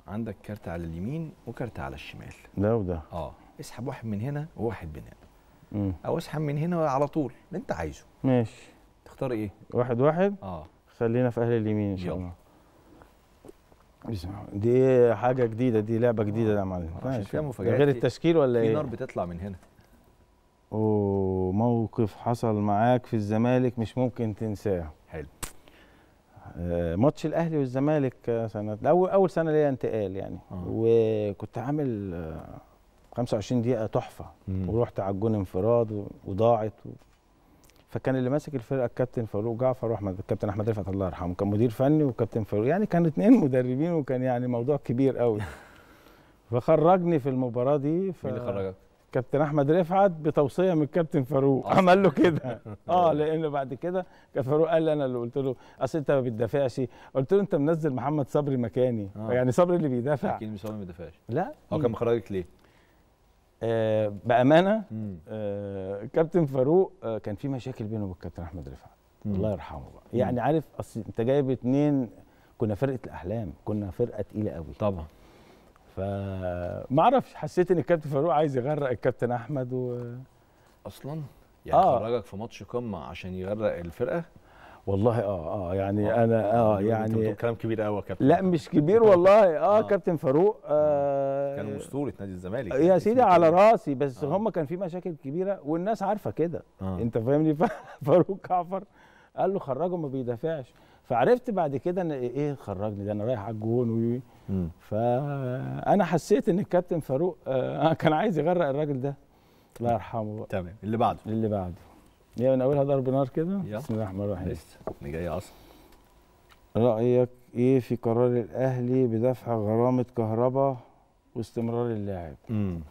عندك كارت على اليمين وكارت على الشمال ده وده اه اسحب واحد من هنا وواحد من هنا مم. او اسحب من هنا على طول اللي انت عايزه ماشي تختار ايه واحد واحد اه خلينا في اهل اليمين ان شاء يلا. الله بسم الله. دي حاجه جديده دي لعبه جديده ده يا معلم عشان ماشي. فيها ده مفاجآت غير في- التشكيل ولا في ايه نار بتطلع من هنا اوه موقف حصل معاك في الزمالك مش ممكن تنساه حلو آه، ماتش الاهلي والزمالك آه، سنه اول اول سنه ليا انتقال يعني آه. وكنت عامل آه، 25 دقيقه تحفه ورحت على الجون انفراد و- وضاعت و... فكان اللي ماسك الفرقه الكابتن فاروق جعفر واحمد الكابتن احمد رفعت الله يرحمه كان مدير فني وكابتن فاروق يعني كانوا اتنين مدربين وكان يعني موضوع كبير قوي فخرجني في المباراه دي ف... مين اللي خرجك؟ كابتن احمد رفعت بتوصيه من الكابتن فاروق أصلاً. عمل له كده اه لان بعد كده كان فاروق قال لي انا اللي قلت له اصل انت ما بتدافعش قلت له انت منزل محمد صبري مكاني آه. يعني صبري اللي بيدافع اكيد مش ما دفعش لا هو كان مخرجك ليه؟ آه بامانه مم. آه كابتن فاروق آه كان في مشاكل بينه وبين الكابتن احمد رفعت مم. الله يرحمه بقى يعني عارف اصل انت جايب اتنين كنا فرقه الاحلام كنا فرقه تقيله قوي طبعا فما اعرفش حسيت ان الكابتن فاروق عايز يغرق الكابتن احمد و... اصلا يعني آه. خرجك في ماتش قمه عشان يغرق الفرقه والله اه اه يعني انا اه انت بتقول يعني كلام كبير قوي يا كابتن لا مش كبير والله اه, آه. كابتن فاروق آه كان اسطوره نادي الزمالك يا سيدي اسمه على كده. راسي بس آه. هم كان في مشاكل كبيره والناس عارفه كده آه. انت فاهمني ف- فاروق جعفر قال له خرجه ما بيدافعش فعرفت بعد كده ان ايه خرجني ده انا رايح على الجون و مم. فانا حسيت ان الكابتن فاروق آه كان عايز يغرق الراجل ده الله يرحمه بقى تمام اللي بعده اللي بعده هي من اولها ضرب نار كده يلا. بسم الله الرحمن الرحيم لسه اللي جاي اصلا رأيك ايه في قرار الاهلي بدفع غرامة كهرباء واستمرار اللاعب امم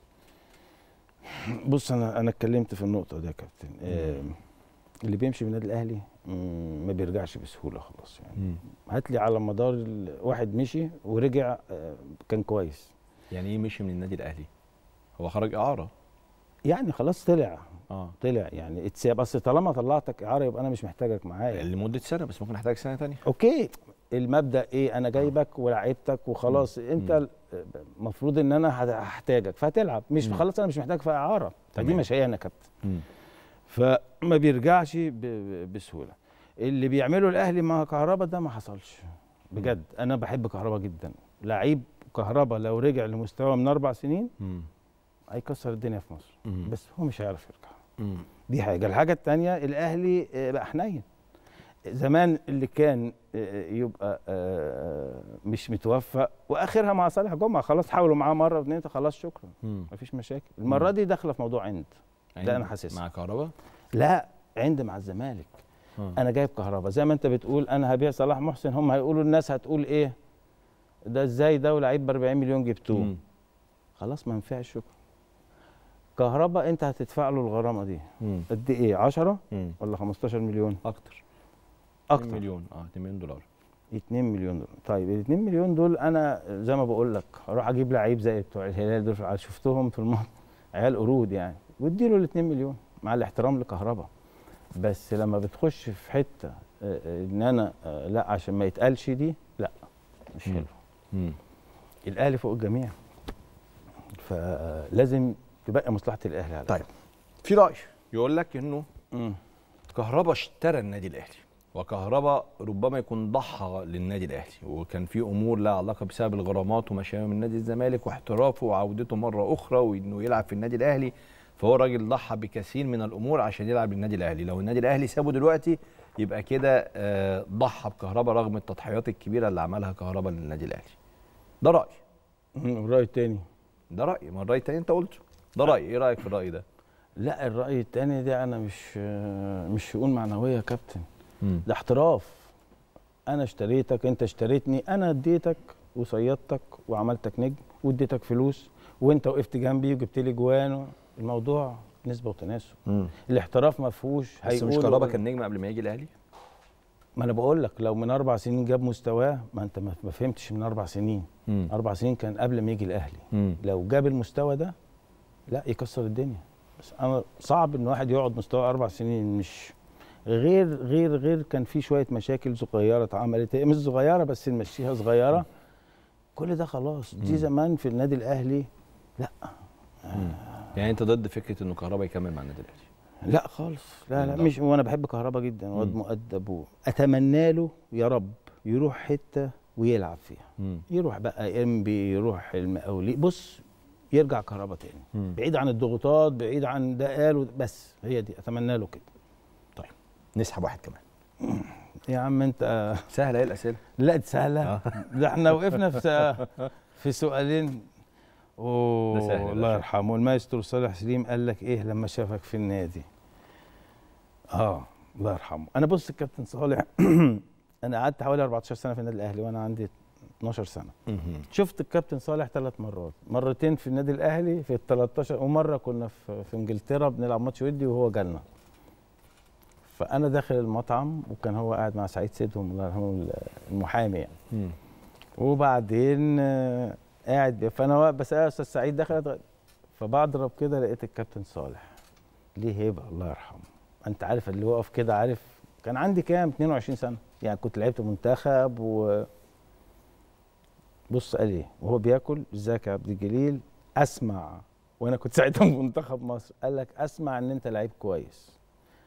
بص انا انا اتكلمت في النقطة دي يا كابتن آه اللي بيمشي من النادي الاهلي مم، ما بيرجعش بسهولة خلاص يعني هات لي على مدار ال- واحد مشي ورجع آه كان كويس يعني ايه مشي من النادي الاهلي هو خرج اعاره يعني خلاص طلع اه طلع يعني اتساب اصل طالما طلعتك اعاره يبقى انا مش محتاجك معايا لمده سنه بس ممكن احتاج سنه ثانيه اوكي المبدا ايه انا جايبك ولعبتك وخلاص انت المفروض ان انا هت- هحتاجك فهتلعب مش مم. خلاص انا مش محتاج في اعاره فدي تمام. مش هي انا كابتن امم فما بيرجعش ب- ب- بسهوله اللي بيعمله الاهلي مع كهربا ده ما حصلش بجد انا بحب كهربا جدا لعيب كهربا لو رجع لمستوى من اربع سنين امم هيكسر الدنيا في مصر مم. بس هو مش هيعرف يرجع امم دي حاجه الحاجه الثانيه الاهلي آه، بقى حنين زمان اللي كان آه، يبقى آه، مش متوفق واخرها مع صالح جمعه خلاص حاولوا معاه مره واثنين خلاص شكرا امم مفيش مشاكل المره دي داخله في موضوع عند لا، أنا حاسسها. مع كهربا لا عند مع الزمالك آه. انا جايب كهربا زي ما انت بتقول انا هبيع صلاح محسن هم هيقولوا الناس هتقول ايه ده ازاي ده ولعيب ب 40 مليون جبتوه مم. خلاص ما ينفعش شكرا كهربا انت هتدفع له الغرامه دي مم. قد ايه 10 مم. ولا 15 مليون اكتر اكتر 2 مليون اه 2 مليون دولار 2 مليون دول طيب ال 2 مليون دول انا زي ما بقول لك اروح اجيب لعيب زي بتوع الهلال دول في- شفتهم في الماتش عيال قرود يعني واديله ال 2 مليون مع الاحترام لكهربا بس لما بتخش في حته آه، آه، ان انا آه، لا عشان ما يتقالش دي لا مش مم. حلو مم. الاهلي فوق الجميع فلازم تبقى مصلحه الاهلي على طيب في راي يقول لك انه مم. كهربا اشترى النادي الاهلي وكهربا ربما يكون ضحى للنادي الاهلي وكان في امور لها علاقه بسبب الغرامات ومشاوي من نادي الزمالك واحترافه وعودته مره اخرى وانه يلعب في النادي الاهلي فهو راجل ضحى بكثير من الامور عشان يلعب للنادي الاهلي لو النادي الاهلي سابه دلوقتي يبقى كده آه، ضحى بكهربا رغم التضحيات الكبيره اللي عملها كهربا للنادي الاهلي ده راي مم. الراي التاني ده راي ما الراي التاني انت قلته ده راي ايه رايك في الراي ده لا الراي التاني ده انا مش آه، مش شؤون معنويه يا كابتن مم. ده احتراف انا اشتريتك انت اشتريتني انا اديتك وصيدتك وعملتك نجم واديتك فلوس وانت وقفت جنبي وجبت لي جوان الموضوع نسبه وتناسب مم. الاحتراف ما فيهوش بس مش هيقولوا- كهربا كان نجم قبل ما يجي الاهلي ما انا بقول لك لو من اربع سنين جاب مستواه ما انت ما ما فهمتش من اربع سنين مم. اربع سنين كان قبل ما يجي الاهلي مم. لو جاب المستوى ده لا يكسر الدنيا بس انا صعب ان واحد يقعد مستوى اربع سنين مش غير غير غير كان في شويه مشاكل صغيره اتعملت هي مش صغيره بس نمشيها صغيره كل ده خلاص دي زمان في النادي الاهلي يعني انت ضد فكره انه كهربا يكمل مع النادي الاهلي لا خالص لا لا لا. مش وانا بحب كهربا جدا واد مم. مؤدب واتمنى له يا رب يروح حته ويلعب فيها مم. يروح بقى انبي يروح المقاولين بص يرجع كهربا تاني مم. بعيد عن الضغوطات بعيد عن ده قال وده- بس هي دي اتمنى له كده نسحب واحد كمان يا عم انت سهله ايه الاسئله لا دي سهله آه. ده احنا وقفنا في س- في سؤالين اوه ده سهل ده الله سهل. يرحمه المايسترو صالح سليم قال لك ايه لما شافك في النادي اه الله يرحمه انا بص الكابتن صالح انا قعدت حوالي 14 سنه في النادي الاهلي وانا عندي 12 سنه مهم. شفت الكابتن صالح ثلاث مرات مرتين في النادي الاهلي في ال 13 ومره كنا في, في انجلترا بنلعب ماتش ودي وهو جالنا فانا داخل المطعم وكان هو قاعد مع سعيد سيدهم الله يرحمه المحامي يعني مم. وبعدين آه، قاعد بي- فانا واقف بس يا استاذ سعيد دخل أتغ- فبضرب كده لقيت الكابتن صالح ليه هيبه الله يرحمه انت عارف اللي واقف كده عارف كان عندي كام 22 سنه يعني كنت لعبت منتخب و بص قال ايه وهو بياكل ازيك يا عبد الجليل اسمع وانا كنت ساعتها في منتخب مصر قال لك اسمع ان انت لعيب كويس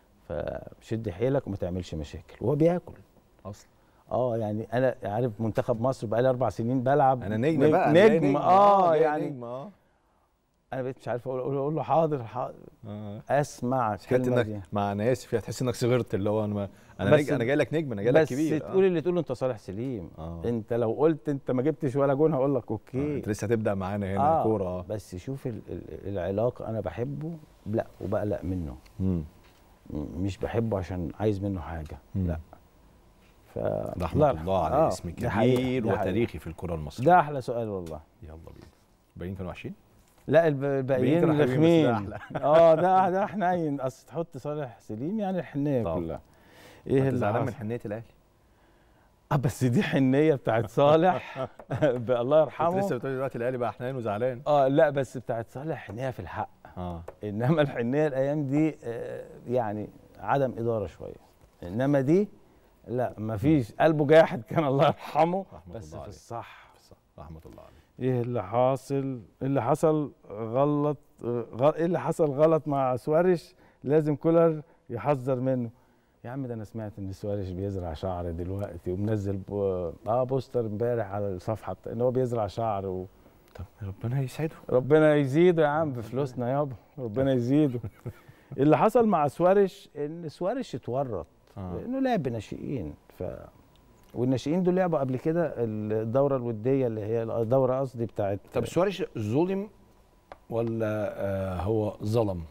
فشد حيلك وما تعملش مشاكل وهو بياكل اصلا اه يعني انا عارف منتخب مصر بقالي اربع سنين بلعب انا نجم نج- بقى أنا جاي نجم اه جاي يعني نجم اه انا بقيت مش عارف اقول اقول, أقول له حاضر حاضر آه. اسمع حته الكلمه دي انك مع انا اسف هتحس انك صغرت اللي هو انا ما انا بس- نجم انا جاي لك نجم انا جاي لك بس كبير تقول اللي تقوله انت صالح سليم آه. انت لو قلت انت ما جبتش ولا جون هقول لك آه. اوكي انت لسه هتبدا معانا هنا آه. كوره اه بس شوف ال ال العلاقه انا بحبه لا وبقلق منه مم. م- مش بحبه عشان عايز منه حاجه مم. لا ف رحمه الله على آه، اسم دي حقيقة، كبير دي حقيقة. وتاريخي في الكره المصريه ده احلى سؤال والله يلا بينا باين كانوا وحشين لا الب- الباقيين كانوا حلوين، بس ده رخمين اه ده ده حنين اصل تحط صالح سليم يعني الحنيه طبعا. كلها ايه ايه انت اللي زعلان من حصل؟ حنيه الاهلي اه بس دي حنيه بتاعت صالح ب- الله كنت لسه يرحمه بتقول دلوقتي الاهلي بقى حنين وزعلان اه لا بس بتاعت صالح حنيه في الحق اه انما الحنيه الايام دي آه، يعني عدم اداره شويه انما دي لا مفيش قلبه جاحد كان الله يرحمه رحمة بس الله في عليه. الصح صح. رحمه الله عليه ايه اللي حاصل اللي حصل غلط غ... ايه اللي حصل غلط مع سوارش لازم كولر يحذر منه يا عم ده انا سمعت ان سوارش بيزرع شعر دلوقتي ومنزل ب... اه بوستر امبارح على الصفحه بتا- ان هو بيزرع شعر و... طب ربنا يسعده ربنا يزيده يا عم بفلوسنا يابا ربنا يزيده اللي حصل مع سوارش ان سوارش اتورط آه. لانه لعب ناشئين ف والناشئين دول لعبوا قبل كده الدوره الوديه اللي هي الدوره قصدي بتاعت طب سواريش ظلم ولا آه هو ظلم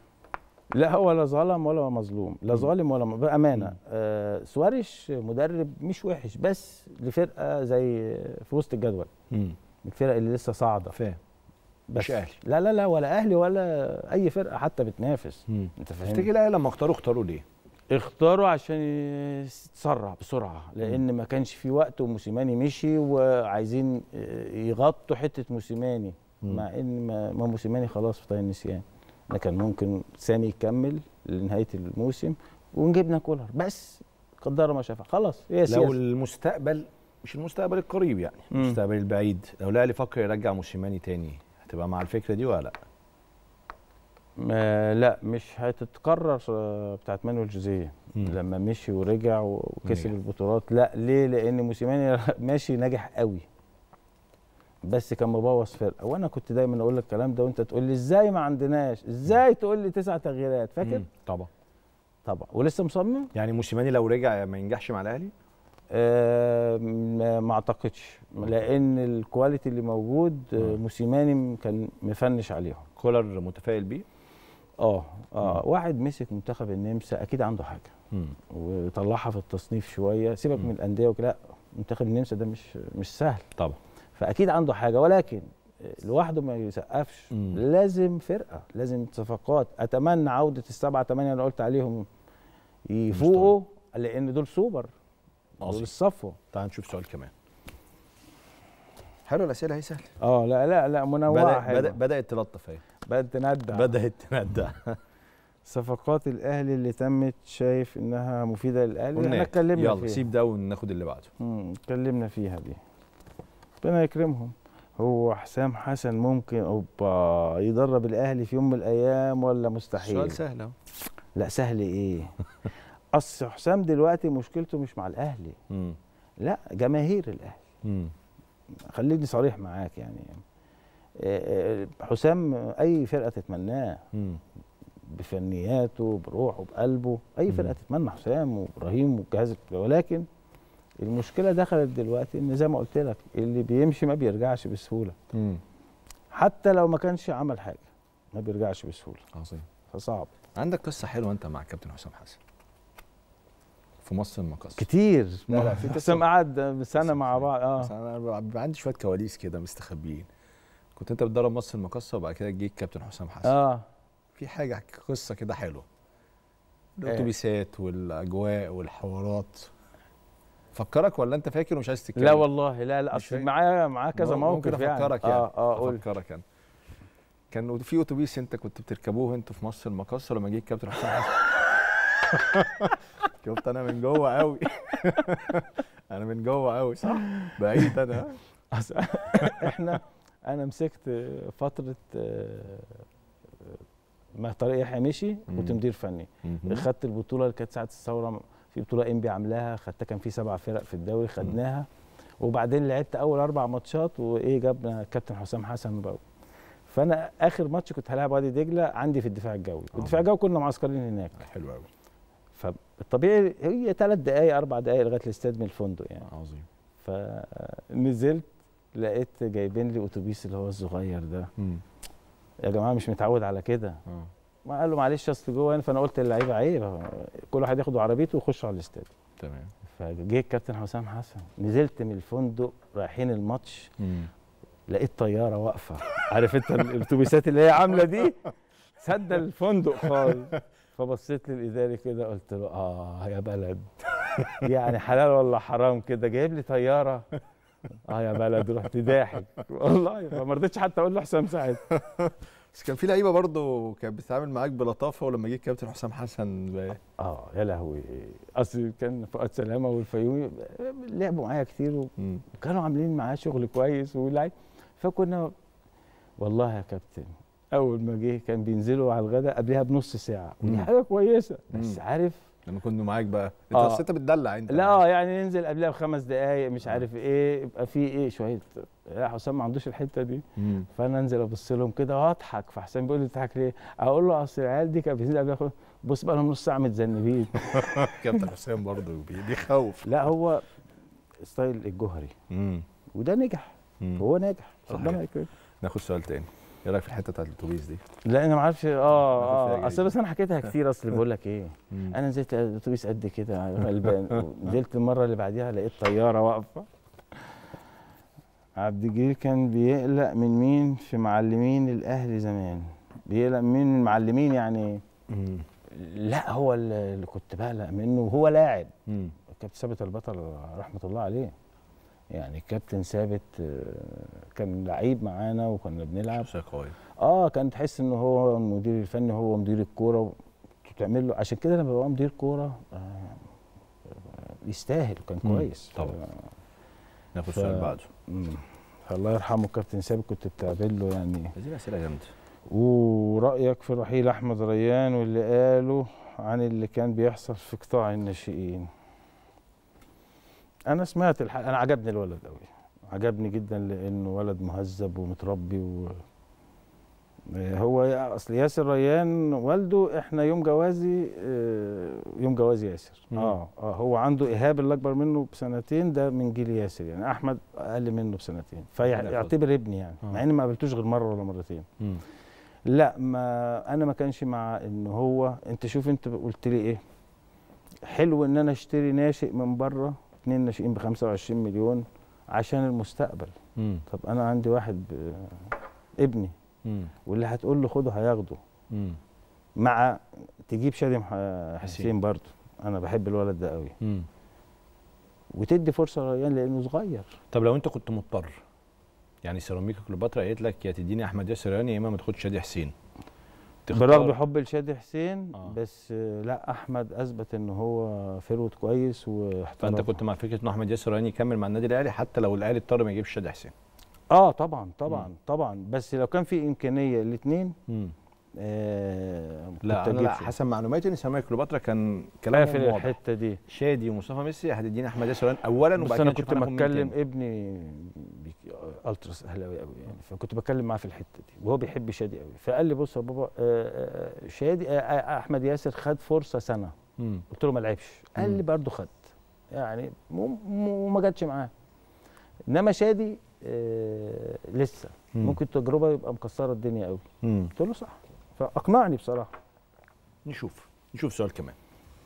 لا هو لا ظلم ولا مظلوم لا ظالم ولا م... بامانه آه سوارش مدرب مش وحش بس لفرقه زي في وسط الجدول امم الفرق اللي لسه صاعده فاهم بس مش أهلي. لا لا لا ولا اهلي ولا اي فرقه حتى بتنافس انت فاهم تفتكر الاهلي لما اختاروا اختاروا ليه؟ اختاروا عشان يتسرع بسرعه لان ما كانش في وقت وموسيماني مشي وعايزين يغطوا حته موسيماني مم. مع ان ما ما موسيماني خلاص في طي النسيان ده كان ممكن سامي يكمل لنهايه الموسم ونجيبنا كولر بس قدر ما شافها خلاص هي لو سياسه المستقبل مش المستقبل القريب يعني مم. المستقبل البعيد لو الاهلي فكر يرجع موسيماني تاني هتبقى مع الفكره دي ولا لا؟ ما لا مش هتتكرر آه، بتاعت مانويل جوزيه مم. لما مشي ورجع وكسب نجح. البطولات لا ليه لان موسيماني ماشي ناجح قوي بس كان مبوظ فرقه وانا كنت دايما اقول لك الكلام ده وانت تقول لي ازاي ما عندناش ازاي تقول لي تسع تغييرات فاكر مم. طبعا طبعا ولسه مصمم يعني موسيماني لو رجع ما ينجحش مع الاهلي؟ آه ما ما اعتقدش لان الكواليتي اللي موجود آه، آه. موسيماني كان مفنش عليهم كولر متفائل بيه؟ اه اه واحد مسك منتخب النمسا اكيد عنده حاجه مم. وطلعها في التصنيف شويه سيبك مم. من الانديه وكده لا منتخب النمسا ده مش مش سهل طبعا فاكيد عنده حاجه ولكن لوحده ما يسقفش مم. لازم فرقه لازم صفقات اتمنى عوده السبعه ثمانيه اللي قلت عليهم يفوقوا لان دول سوبر دول عظيم. الصفوه تعال نشوف سؤال كمان حلو الاسئله هي سهله اه لا لا لا منوعه بدأ حلوه بدأ بدات تلطف اهي بدات تندع بدات تندع صفقات الاهلي اللي تمت شايف انها مفيده للاهلي احنا قلنا اتكلمنا يلا فيها سيب ده وناخد اللي بعده مم، اتكلمنا فيها دي ربنا يكرمهم هو حسام حسن ممكن اوبا يدرب الاهلي في يوم من الايام ولا مستحيل سؤال سهل اهو لا سهل ايه اصل حسام دلوقتي مشكلته مش مع الاهلي مم. لا جماهير الاهلي مم. خليني صريح معاك يعني آه، آه، حسام اي فرقه تتمناه مم. بفنياته بروحه بقلبه اي مم. فرقه تتمنى حسام وابراهيم والجهاز ولكن المشكله دخلت دلوقتي ان زي ما قلت لك اللي بيمشي ما بيرجعش بسهوله مم. حتى لو ما كانش عمل حاجه ما بيرجعش بسهوله عظيم فصعب عندك قصه حلوه انت مع كابتن حسام حسن في مصر المقص كتير لا، لا، في قصة- حسام قعد سنه قصة مع بعض بس اه انا بيبقى عندي شويه كواليس كده مستخبيين كنت انت بتدرب مصر المقصه وبعد كده جه الكابتن حسام حسن اه في حاجه قصه كده حلوه الاتوبيسات والاجواء والحوارات فكرك ولا انت فاكر ومش عايز تتكلم لا والله لا لا مش اصل فاكر. معايا معاه كذا ممكن موقف يعني افكرك يعني اه اه قول افكرك انا كان في اتوبيس انت كنت بتركبوه انتوا في مصر المقصه لما جه الكابتن حسام حسن شفت انا من جوه قوي انا من جوه قوي صح بعيد انا أصل احنا انا مسكت فتره آه، ما طارق يحيى مشي كنت مم. مدير فني مهم. خدت البطوله اللي كانت ساعه الثوره في بطوله انبي عاملاها خدتها كان في سبع فرق في الدوري خدناها وبعدين لعبت اول اربع ماتشات وايه جابنا الكابتن حسام حسن بقى فانا اخر ماتش كنت هلاعب وادي دجله عندي في الدفاع الجوي آه. الدفاع الجوي كنا معسكرين هناك حلو قوي فالطبيعي هي ثلاث دقائق اربع دقائق لغايه الاستاد من الفندق يعني عظيم فنزلت لقيت جايبين لي اتوبيس اللي هو الصغير ده مم. يا جماعه مش متعود على كده اه ما قال له معلش اصل جوه هنا فانا قلت للعيبه عيب كل واحد ياخد عربيته ويخش على الاستاد تمام فجه الكابتن حسام حسن نزلت من الفندق رايحين الماتش مم. لقيت طياره واقفه عارف انت الاتوبيسات اللي هي عامله دي سد الفندق خالص فبصيت للاداري كده قلت له اه يا بلد يعني حلال ولا حرام كده جايب لي طياره اه يا بلد رحت ضاحك والله فما رضيتش حتى اقول له حسام سعد بس كان في لعيبه برضه كانت بتتعامل معاك بلطافه ولما جه الكابتن حسام حسن ب- اه يا لهوي اصل كان فؤاد سلامه والفيومي لعبوا معايا كتير مم. وكانوا عاملين معاه شغل كويس ولعب فكنا والله يا كابتن اول ما جه كان بينزلوا على الغداء قبلها بنص ساعه ودي مم. حاجه كويسه بس مم. عارف لما كنا معاك بقى انت آه. أصل انت بتدلع انت لا اه يعني ننزل قبلها بخمس دقائق مش آه. عارف ايه يبقى في ايه شويه لا حسام ما عندوش الحته دي مم. فانا انزل ابص لهم كده واضحك فحسام بيقول لي بتضحك ليه؟ اقول له اصل العيال دي كانت بتنزل قبلها خ- بص بقى لهم نص ساعه متذنبين كابتن حسام برضه بي- بيخوف لا هو ستايل الجوهري مم. وده نجح مم. هو ناجح صحيح. ربنا يكرمه ناخد سؤال تاني ايه رايك في الحته بتاعت الاتوبيس دي لا انا ما اعرفش ناخد اه فيها اه جايزة. اصل بس انا حكيتها كتير اصل بقول لك ايه مم. انا نزلت الاتوبيس قد كده غلبان نزلت المره اللي بعديها لقيت طياره واقفه عبد الجليل كان بيقلق من مين في معلمين الاهلي زمان بيقلق من مين من المعلمين يعني مم. لا هو اللي اللي كنت بقلق منه وهو لاعب مم. كابتن ثابت البطل رحمه الله عليه يعني الكابتن ثابت آه، كان لعيب معانا وكنا بنلعب شخصيه قويه اه كان تحس ان هو المدير الفني هو مدير الكوره تعمل له عشان كده لما بقى مدير كوره آه آه، يستاهل كان مم، كويس طبعا. ف- ناخد ف- سؤال بعده مم. الله يرحمه الكابتن ثابت كنت بتقابل له يعني دي اسئله جامده ورايك في رحيل احمد ريان واللي قاله عن اللي كان بيحصل في قطاع الناشئين انا سمعت الح... انا عجبني الولد قوي عجبني جدا لانه ولد مهذب ومتربي و... آه، هو يا- اصل ياسر ريان والده احنا يوم جوازي آه، يوم جواز ياسر مم. اه اه هو عنده ايهاب اللي اكبر منه بسنتين ده من جيل ياسر يعني احمد اقل منه بسنتين فيعتبر ابني يعني آه. مع اني ما قابلتوش غير مره ولا مرتين مم. لا ما انا ما كانش مع ان هو انت شوف انت قلت لي ايه حلو ان انا اشتري ناشئ من بره اتنين ناشئين ب 25 مليون عشان المستقبل مم. طب انا عندي واحد ب- ابني مم. واللي هتقول له خده هياخده مم. مع تجيب شادي مح- حسين. حسين برضه انا بحب الولد ده قوي مم. وتدي فرصه ريان لانه صغير طب لو انت كنت مضطر يعني سيراميكا كليوباترا قالت لك يا تديني احمد ياسر ريان يا اما ما تاخدش شادي حسين تختار- برغم حب لشادي حسين آه. بس آه، لا احمد اثبت ان هو فيرود كويس واحترف فانت كنت مع فكره ان احمد ياسر راني يكمل مع النادي الاهلي حتى لو الاهلي اضطر ما يجيبش شادي حسين اه طبعا طبعا مم. طبعا بس لو كان في امكانيه الاثنين مم. آه لا كنت انا أجيب لا شادي. حسب معلوماتي ان سامي كليوباترا كان لا كلامهم في واضح الحته دي شادي ومصطفى ميسي هتديني احمد ياسر راني اولا بس وبعد انا كده كنت نشوف هناخد مين بتكلم تاني. ابني بيك- التراس اهلاوي قوي يعني فكنت بتكلم معاه في الحته دي وهو بيحب شادي قوي فقال لي بص يا بابا آه، آه، شادي آه، آه، احمد ياسر خد فرصه سنه مم. قلت له ما لعبش قال مم. لي برضه خد يعني م- م- وما جاتش معاه انما شادي آه لسه مم. ممكن تجربه يبقى مكسره الدنيا قوي مم. قلت له صح فاقنعني بصراحه نشوف نشوف سؤال كمان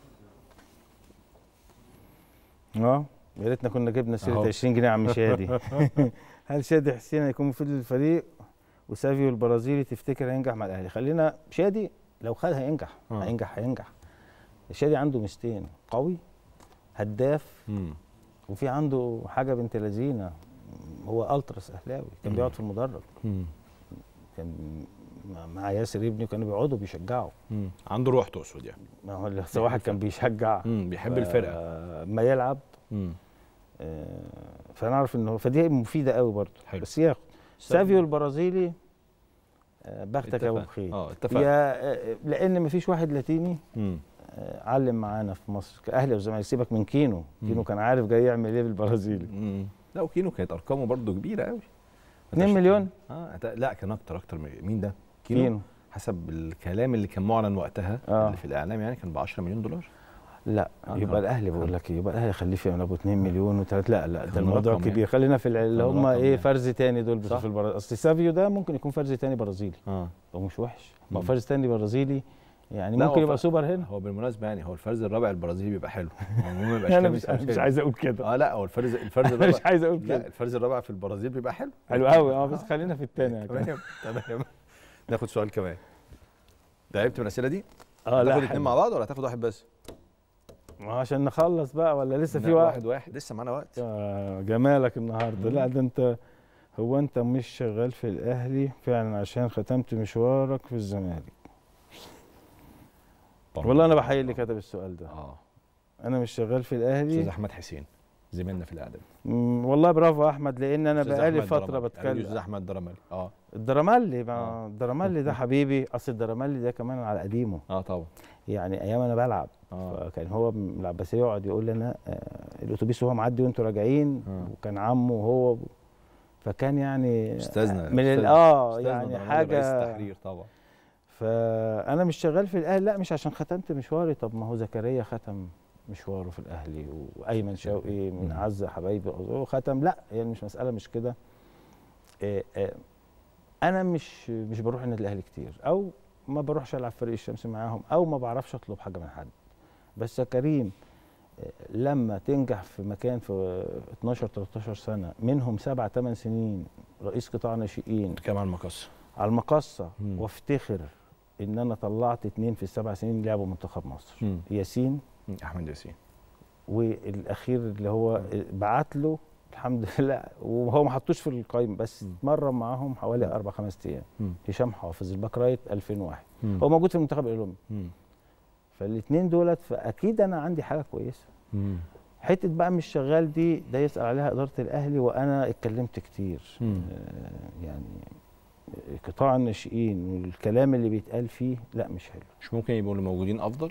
اه يا ريتنا كنا جبنا سيره أهو. 20 جنيه يا عم شادي هل شادي حسين هيكون مفيد للفريق وسافيو البرازيلي تفتكر هينجح مع الاهلي خلينا شادي لو خد هينجح آه. هينجح هينجح شادي عنده ميزتين قوي هداف مم. وفي عنده حاجه بنت لذينه هو التراس اهلاوي كان مم. بيقعد في المدرج مم. كان مع- مع ياسر ابني وكانوا بيقعدوا بيشجعوا مم. عنده روح تقصد يعني ما هو لسه واحد كان بيشجع مم. بيحب الفرقه ما يلعب مم. آه، فانا اعرف انه فدي مفيده قوي برضه حلو. بس ياخد سافيو البرازيلي آه، بختك يا ابو اتفق. بخير اه اتفق يا آه، لان مفيش واحد لاتيني مم. آه، علم معانا في مصر كاهلي وزمالك سيبك من كينو مم. كينو كان عارف جاي يعمل ايه بالبرازيلي مم. لا وكينو كانت ارقامه برضو كبيره قوي 2 مليون اه أت- لا كان اكتر اكتر من مين ده كينو حسب الكلام اللي كان معلن وقتها آه. اللي في الاعلام يعني كان ب 10 مليون دولار لا آه، يبقى آه. الاهلي بقول لك إيه، يبقى الاهلي خليه في ابو 2 مليون و3 لا لا ده كان الموضوع رقم كبير يعني. خلينا في الع- اللي كان هم رقم ايه يعني. فرز تاني دول صح. في البرازيل اصل سافيو ده ممكن يكون فرز تاني برازيلي اه هو مش وحش ما هو مم. فرز تاني برازيلي يعني لا، ممكن هو يبقى ف- سوبر هنا هو بالمناسبه يعني هو الفرز الرابع البرازيلي بيبقى حلو يعني ما يبقاش انا كامل مش سنة مش كده. عايز اقول كده اه لا هو الفرز الفرز انا الرابع مش عايز اقول لا كده الفرز الرابع في البرازيل بيبقى حلو حلو قوي اه بس خلينا في التاني يا كابتن. تمام تمام ناخد سؤال كمان تعبت من الاسئله دي؟ اه لا تاخد اتنين حلو. مع بعض ولا هتاخد واحد بس؟ ما هو عشان نخلص بقى ولا لسه في لا، وقت واحد واحد لسه معانا وقت آه، جمالك النهارده لا ده انت هو انت مش شغال في الاهلي فعلا عشان ختمت مشوارك في الزمالك والله انا بحيي اللي كتب السؤال ده اه انا مش شغال في استاذ الاهلي احمد حسين زميلنا في الاعداد مم، والله برافو يا احمد لان انا أستاذ بقالي أحمد فتره درمالي. استاذ بتكلم احمد درمالي اه الدرامالي ما آه. الدرامالي ده حبيبي اصل الدرامالي ده كمان على قديمه اه طبعا يعني ايام انا بلعب اه فكان هو من العباسيه يقعد يقول لي انا آه، الاتوبيس وهو معدي وانتوا راجعين آه. وكان عمه وهو فكان يعني استاذنا من ال- أستاذ- اه أستاذنا يعني درمالي رئيس حاجه التحرير طبعا فانا مش شغال في الاهلي لا مش عشان ختمت مشواري طب ما هو زكريا ختم مشواره في الاهلي وايمن شوقي من مم. اعز حبايبي هو ختم لا يعني مش مساله مش كده آه، آه، انا مش مش بروح النادي الاهلي كتير او ما بروحش العب فريق الشمس معاهم او ما بعرفش اطلب حاجه من حد بس يا كريم آه، لما تنجح في مكان في 12 13 سنه منهم سبع ثمان سنين رئيس قطاع ناشئين كمان المقص على المقصه مم. وافتخر ان انا طلعت اتنين في السبع سنين لعبوا منتخب مصر مم. ياسين احمد ياسين والاخير اللي هو بعت له الحمد لله وهو ما حطوش في القايمه بس مم. اتمرن معاهم حوالي اربع خمس ايام مم. هشام حافظ الباك رايت 2001 مم. هو موجود في المنتخب الاولمبي مم. فالاثنين دولت فاكيد انا عندي حاجه كويسه مم. حته بقى مش شغال دي ده يسال عليها اداره الاهلي وانا اتكلمت كتير مم. آه يعني قطاع الناشئين والكلام اللي بيتقال فيه لا مش حلو مش ممكن يبقوا اللي موجودين افضل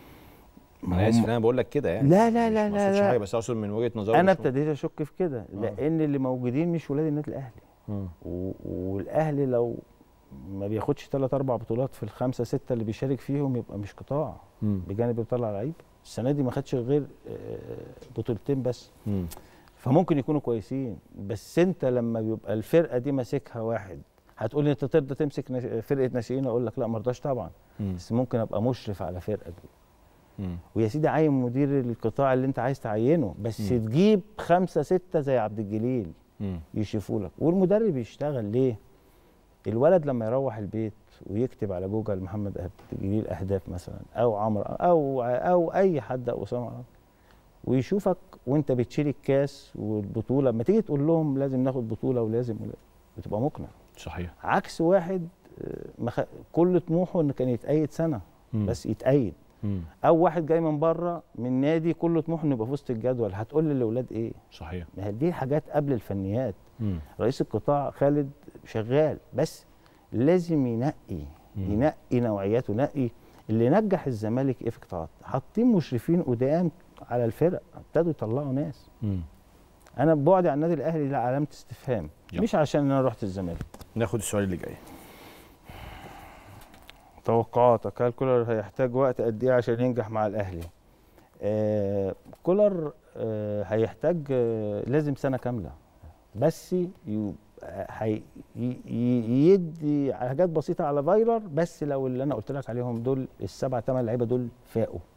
ما انا اسف هم- ان انا بقول لك كده يعني لا لا مش- لا ما لا, اقصدش لا. حاجه بس اقصد من وجهه نظري انا مش- ابتديت اشك في كده آه. لان اللي موجودين مش ولاد النادي الاهلي مم. و- والاهلي لو ما بياخدش ثلاث اربع بطولات في الخمسه سته اللي بيشارك فيهم يبقى مش قطاع مم. بجانب بيطلع لعيب السنه دي ما خدش غير آه، بطولتين بس مم. فممكن يكونوا كويسين بس انت لما بيبقى الفرقه دي ماسكها واحد هتقول لي انت ترضى تمسك ناش- فرقه ناشئين اقول لك لا ما رضاش طبعا مم. بس ممكن ابقى مشرف على فرقه دي مم. ويا سيدي عين مدير القطاع اللي انت عايز تعينه بس مم. تجيب خمسه سته زي عبد الجليل مم. يشوفوا لك والمدرب يشتغل ليه الولد لما يروح البيت ويكتب على جوجل محمد عبد الجليل اهداف مثلا او عمرو او او اي حد او اسامه عرب ويشوفك وانت بتشيل الكاس والبطوله لما تيجي تقول لهم لازم ناخد بطوله ولازم ولا بتبقى مقنع صحيح عكس واحد آه، مخ... كل طموحه انه كان يتأيد سنه مم. بس يتأيد مم. او واحد جاي من بره من نادي كل طموحه انه يبقى في وسط الجدول هتقول للاولاد ايه صحيح ما هي دي حاجات قبل الفنيات مم. رئيس القطاع خالد شغال بس لازم ينقي مم. ينقي نوعيات وينقي اللي نجح الزمالك ايه في قطاعات حاطين مشرفين قدام على الفرق ابتدوا يطلعوا ناس مم. انا ببعدي عن النادي الاهلي لا علامه استفهام يلا. مش عشان انا رحت الزمالك ناخد السؤال اللي جاي توقعاتك هل كولر هيحتاج وقت قد ايه عشان ينجح مع الاهلي آه كولر آه هيحتاج آه لازم سنه كامله بس يبقى هي ي- ي- يدي حاجات بسيطه على فايلر بس لو اللي انا قلت لك عليهم دول السبع ثمان لعيبه دول فاقوا